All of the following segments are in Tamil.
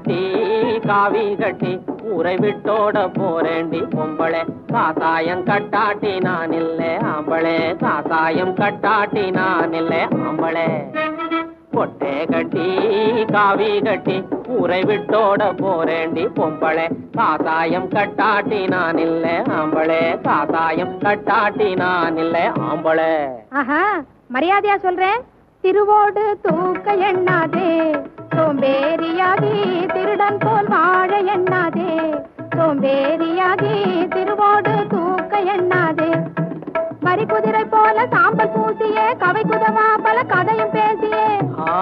கட்டி காவி கட்டி ஊரை விட்டோட போறேண்டி பொம்பளை காசாயம் கட்டாட்டி நான் இல்லை ஆம்பளே காசாயம் கட்டாட்டி நான் இல்லை ஆம்பளே பொட்டே கட்டி காவி கட்டி ஊரை விட்டோட போறேண்டி பொம்பளை காசாயம் கட்டாட்டி நான் இல்லை ஆம்பளே காசாயம் கட்டாட்டி நான் இல்லை ஆம்பளை ஆஹா மரியாதையா சொல்றேன் திருவோடு தூக்க எண்ணாதே சோம்பேறியாகி திருடன் போல் வாழ எண்ணாதே சோம்பேறியாகி திருவோடு தூக்க எண்ணாதே வரி குதிரை போல சாம்பல் பூசியே கவை குதவா பல கதையும் பேசியே ஆ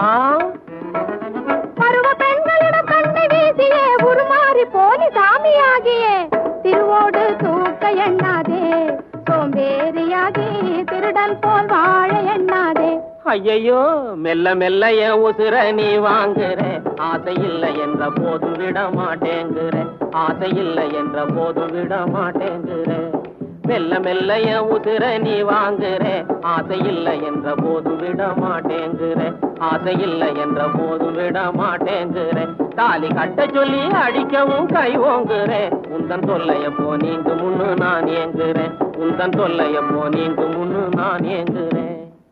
பருவ பெண்களிடம் கண்ணை வீசியே உருமாறி போலி சாமியாகியே திருவோடு தூக்க எண்ணாதே சோம்பேறியாகி திருடன் போல் வாழ எண்ணாதே ஐயையோ மெல்ல மெல்ல என் உசுர நீ வாங்குற ஆசை இல்லை என்ற போதும் விட மாட்டேங்குற ஆசை இல்லை என்ற போதும் விட மாட்டேங்குற மெல்ல மெல்ல என் உசுர நீ வாங்குற ஆசை இல்லை என்ற போதும் விட மாட்டேங்குற ஆசை இல்லை என்ற போதும் விட மாட்டேங்குற தாலி கட்ட சொல்லி அடிக்கவும் கை ஓங்குற உந்தன் தொல்லைய போ நீங்கு முன்னு நான் ஏங்குறேன் உந்தன் தொல்லைய போ நீங்கு முன்னு நான் ஏங்குறேன்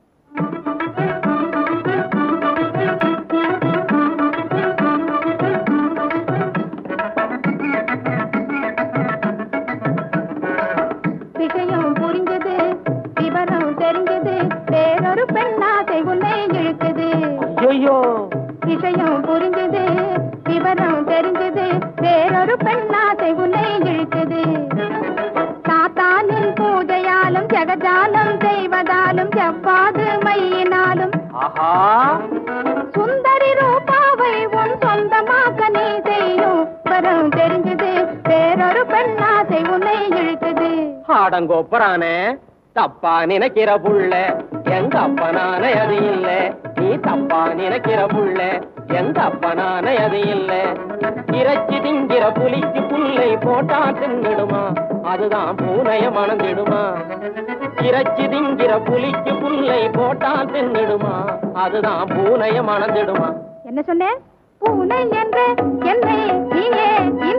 விஷயம் புரிஞ்சது விவரம் தெரிஞ்சது வேறொரு பெண்ணாசை உன்னை இழுக்குது ஐயோ விஷயம் புரிஞ்சது விவரம் தெரிஞ்சது வேறொரு பெண்ணாசை உன்னை இழுக்குது சாத்தானின் பூஜையாலும் ஜெகஜாலம் செய்வதாலும் செவ்வாது மையினாலும் ஆஹா சுந்தரி ரூபாவை உன் சொந்தமாக்க நீ செய்யும் வரம் தெரிஞ்சது வேறொரு பெண்ணாசை உன்னை இழுக்குது ஆடங்கோப்பரானே தப்பா நினைக்கிற புள்ள எங்க அப்பனானே அது இல்ல நீ தப்பா நினைக்கிற புள்ள எங்க அப்பனானே அது இல்ல இறைச்சி திங்கிற புலிக்கு புல்லை போட்டா தின்னுடுமா அதுதான் பூனைய மணந்திடுமா இறைச்சி திங்கிற புலிக்கு புல்லை போட்டா தின்னுடுமா அதுதான் பூனைய மணந்திடுமா என்ன சொன்னேன் பூனை என்ற என்னை நீயே